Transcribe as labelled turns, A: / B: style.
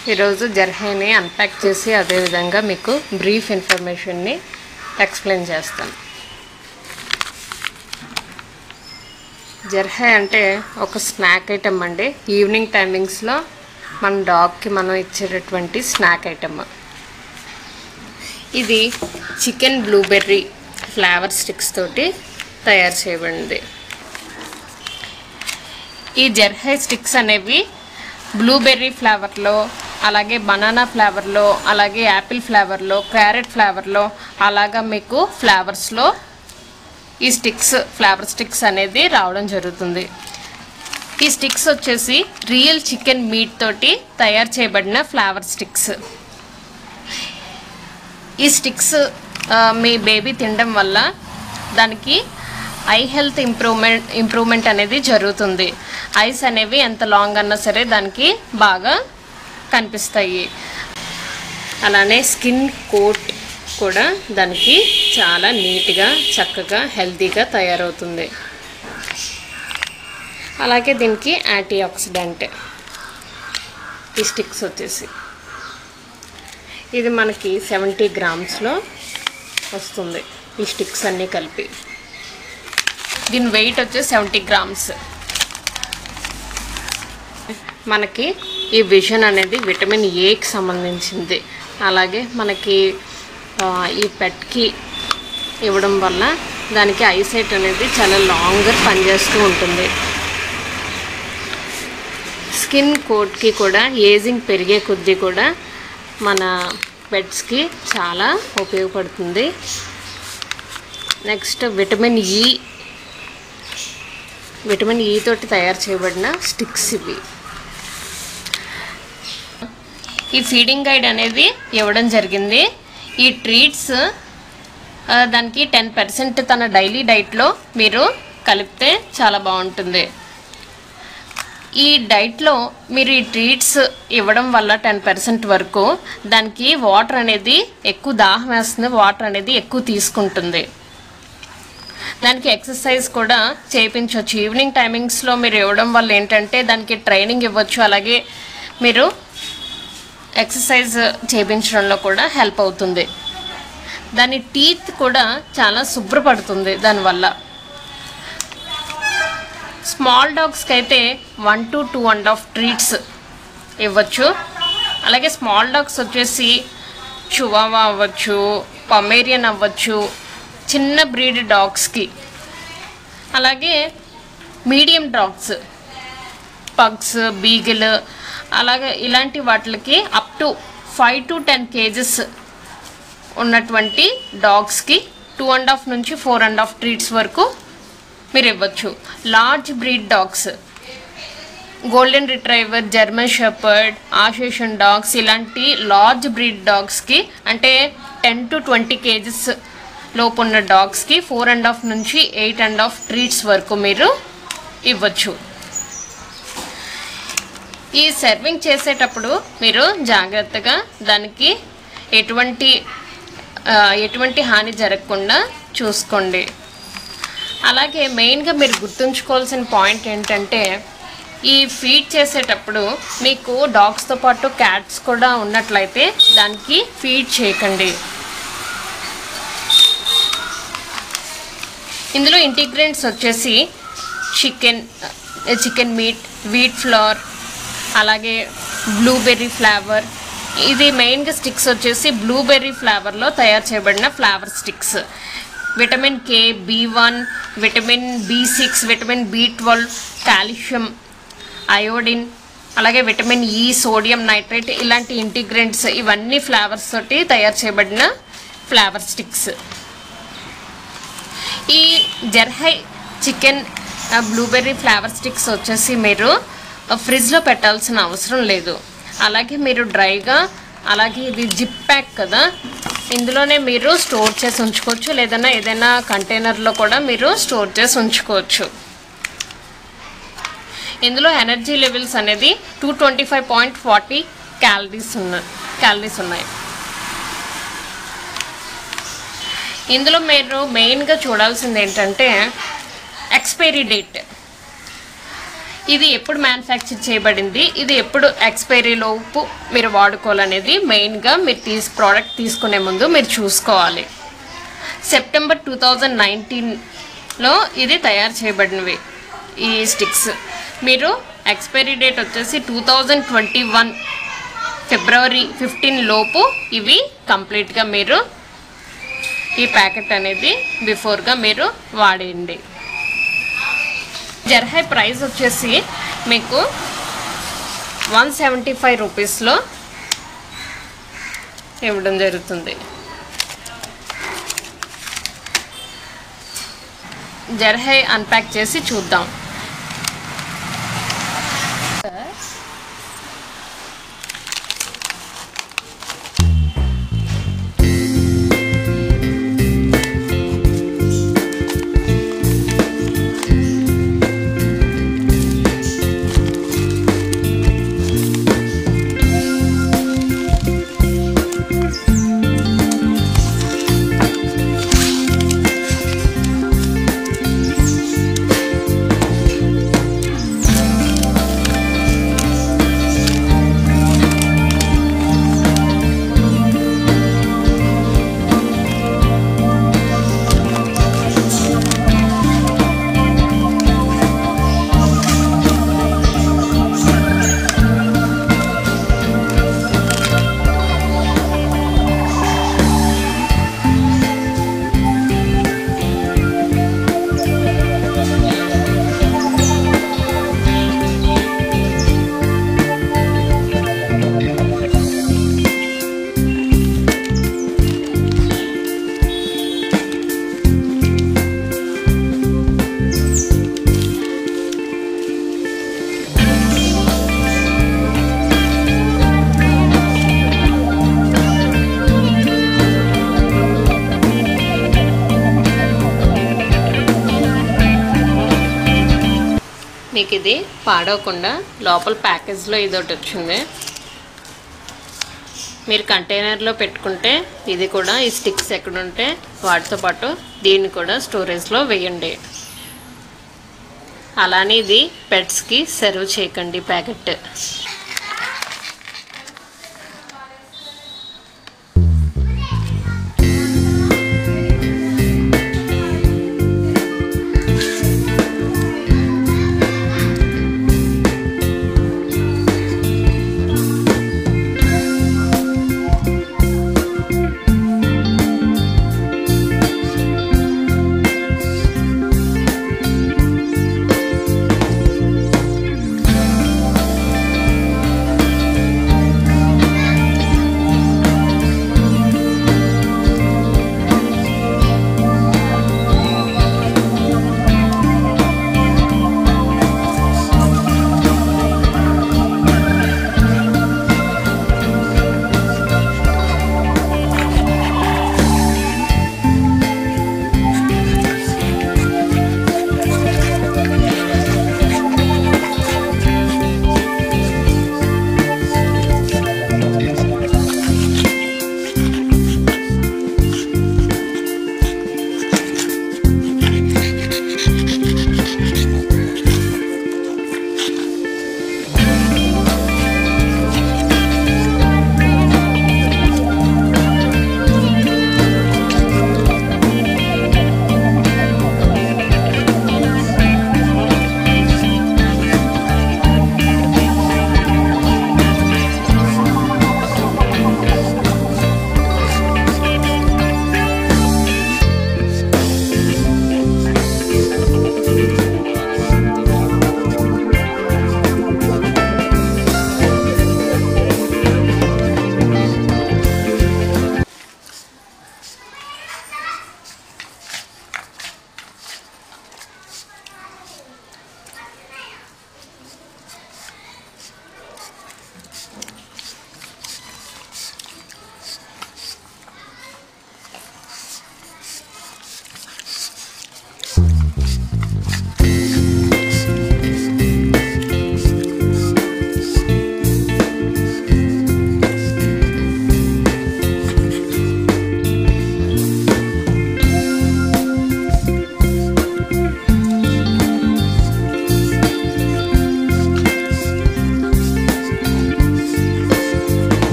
A: ఈరోజు జర్హేని అన్ప్యాక్ చేసి అదేవిధంగా మీకు బ్రీఫ్ ఇన్ఫర్మేషన్ని ఎక్స్ప్లెయిన్ చేస్తాను జర్హే అంటే ఒక స్నాక్ ఐటమ్ అండి ఈవినింగ్ టైమింగ్స్లో మన డాగ్కి మనం ఇచ్చేటటువంటి స్నాక్ ఐటమ్ ఇది చికెన్ బ్లూబెర్రీ ఫ్లేవర్ స్టిక్స్ తోటి తయారు చేయబడింది ఈ జర్హై స్టిక్స్ అనేవి బ్లూబెర్రీ ఫ్లేవర్లో అలాగే బనానా ఫ్లేవర్లో అలాగే యాపిల్ ఫ్లేవర్లో క్యారెట్ ఫ్లేవర్లో అలాగా మీకు ఫ్లేవర్స్లో ఈ స్టిక్స్ ఫ్లేవర్ స్టిక్స్ అనేది రావడం జరుగుతుంది ఈ స్టిక్స్ వచ్చేసి రియల్ చికెన్ మీట్ తోటి తయారు చేయబడిన ఫ్లేవర్ స్టిక్స్ ఈ స్టిక్స్ ఆ, మీ బేబీ తినడం వల్ల దానికి ఐ హెల్త్ ఇంప్రూవ్మెంట్ ఇంప్రూవ్మెంట్ అనేది జరుగుతుంది ఐస్ అనేవి ఎంత లాంగ్ అన్నా సరే దానికి బాగా కనిపిస్తాయి అలానే స్కిన్ కోట్ కూడా దానికి చాలా నీట్గా చక్కగా హెల్తీగా తయారవుతుంది అలాగే దీనికి యాంటీ ఆక్సిడెంట్ ఈ స్టిక్స్ వచ్చేసి ఇది మనకి సెవెంటీ గ్రామ్స్లో వస్తుంది ఈ స్టిక్స్ అన్నీ కలిపి దీని వెయిట్ వచ్చి సెవెంటీ గ్రామ్స్ మనకి ఈ విజన్ అనేది విటమిన్ ఏకి సంబంధించింది అలాగే మనకి ఆ, ఈ పెట్కి ఇవ్వడం వల్ల దానికి ఐసైట్ అనేది చాలా లాంగర్ పనిచేస్తూ ఉంటుంది స్కిన్ కోట్కి కూడా ఏజింగ్ పెరిగే కొద్దీ కూడా మన పెట్స్కి చాలా ఉపయోగపడుతుంది next vitamin E vitamin E తోటి తయారు చేయబడిన స్టిక్స్ ఇవి ఈ ఫీడింగ్ గైడ్ అనేది ఇవ్వడం జరిగింది ఈ ట్రీట్స్ ఆ, దానికి టెన్ పర్సెంట్ తన డైలీ డైట్లో మీరు కలిపితే చాలా బాగుంటుంది ఈ డైట్లో మీరు ఈ ట్రీట్స్ ఇవ్వడం వల్ల టెన్ పర్సెంట్ వరకు దానికి వాటర్ అనేది ఎక్కువ దాహం వేస్తుంది వాటర్ అనేది ఎక్కువ తీసుకుంటుంది దానికి ఎక్సర్సైజ్ కూడా చేయించవచ్చు ఈవినింగ్ టైమింగ్స్లో మీరు ఇవ్వడం వల్ల ఏంటంటే దానికి ట్రైనింగ్ ఇవ్వచ్చు అలాగే మీరు ఎక్సర్సైజ్ చేయించడంలో కూడా హెల్ప్ అవుతుంది దాని టీత్ కూడా చాలా శుభ్రపడుతుంది దానివల్ల స్మాల్ డాగ్స్కి అయితే one to two and half treats ఇవ్వచ్చు అలాగే స్మాల్ డాగ్స్ వచ్చేసి చువావా అవ్వచ్చు పమేరియన్ అవ్వచ్చు చిన్న బ్రీడ్ డాగ్స్కి అలాగే మీడియం డాగ్స్ పగ్స్ బీగిల్ అలాగే ఇలాంటి వాటికి up to five to ten kgs ఉన్నటువంటి డాగ్స్కి టూ అండ్ హాఫ్ నుంచి ఫోర్ అండ్ హాఫ్ ట్రీట్స్ వరకు మీరు ఇవ్వచ్చు large breed dogs golden retriever German shepherd Alsatian dogs ఇలాంటి లార్జ్ బ్రీడ్ డాగ్స్కి అంటే టెన్ టు ట్వంటీ కేజెస్ లోపు ఉన్న డాగ్స్కి ఫోర్ అండ్ హాఫ్ నుంచి ఎయిట్ అండ్ హాఫ్ ట్రీట్స్ వరకు మీరు ఇవ్వచ్చు ఈ సర్వింగ్ చేసేటప్పుడు మీరు జాగ్రత్తగా దానికి ఎటువంటి ఆ, ఎటువంటి హాని జరగకుండా చూసుకోండి అలాగే మెయిన్గా మీరు గుర్తుంచుకోవాల్సిన పాయింట్ ఏంటంటే ఈ ఫీడ్ చేసేటప్పుడు మీకు డాగ్స్తో పాటు క్యాట్స్ కూడా ఉన్నట్లయితే దానికి ఫీడ్ చేయకండి ఇందులో ఇంటిగ్రెంట్స్ వచ్చేసి chicken chicken meat wheat flour అలాగే బ్లూబెర్రీ ఫ్లేవర్ ఇది మెయిన్గా స్టిక్స్ వచ్చేసి బ్లూబెర్రీ ఫ్లేవర్లో తయారు చేయబడిన flavour sticks vitamin K B one vitamin B six vitamin B twelve calcium iodine అలాగే విటమిన్ ఈ సోడియం నైట్రేట్ ఇలాంటి ఇంటిగ్రెంట్స్ ఇవన్నీ ఫ్లేవర్స్ తోటి తయారు చేయబడిన ఫ్లేవర్ స్టిక్స్ ఈ జర్హై చికెన్ బ్లూబెర్రీ ఫ్లేవర్ స్టిక్స్ వచ్చేసి మీరు ఫ్రిడ్జ్లో పెట్టాల్సిన అవసరం లేదు అలాగే మీరు డ్రైగా అలాగే ఇది జిప్ ప్యాక్ కదా ఇందులోనే మీరు స్టోర్ చేసి ఉంచుకోవచ్చు లేదన్నా ఏదైనా కంటైనర్లో కూడా మీరు స్టోర్ చేసి ఉంచుకోవచ్చు ఇందులో ఎనర్జీ లెవెల్స్ అనేది two twenty five point forty calories ఉన్నాయి క్యాలరీస్ ఉన్నాయి ఇందులో మీరు మెయిన్గా చూడాల్సింది ఏంటంటే ఎక్స్పైరీ డేట్ ఇది ఎప్పుడు మ్యానుఫ్యాక్చర్ చేయబడింది ఇది ఎప్పుడు ఎక్స్పైరీ లోపు మీరు వాడుకోవాలనేది మెయిన్గా మీరు తీసు ప్రోడక్ట్ తీసుకునే ముందు మీరు చూసుకోవాలి సెప్టెంబర్ టూ థౌజండ్ నైన్టీన్లో ఇది తయారు చేయబడినవి ఈ స్టిక్స్ మీరు ఎక్స్పైరీ డేట్ వచ్చేసి టూ థౌజండ్ ట్వంటీ వన్ ఫిబ్రవరి ఫిఫ్టీన్ లోపు ఇవి కంప్లీట్గా మీరు ఈ ప్యాకెట్ అనేది బిఫోర్గా మీరు వాడేయండి జర్హై ప్రైస్ వచ్చేసి మీకు వన్ సెవెంటీ ఫైవ్ రూపీస్లో ఇవ్వడం జరుగుతుంది జర్హై అన్ప్యాక్ చేసి చూద్దాం మీకు ఇది పాడవకుండా లోపల ప్యాకేజ్లో ఇది ఒకటి వచ్చింది మీరు కంటైనర్లో పెట్టుకుంటే ఇది కూడా ఈ స్టిక్స్ ఎక్కడ ఉంటే వాటితో పాటు దీన్ని కూడా స్టోరేజ్లో వేయండి అలానే ఇది పెట్స్కి సర్వ్ చేయకండి ప్యాకెట్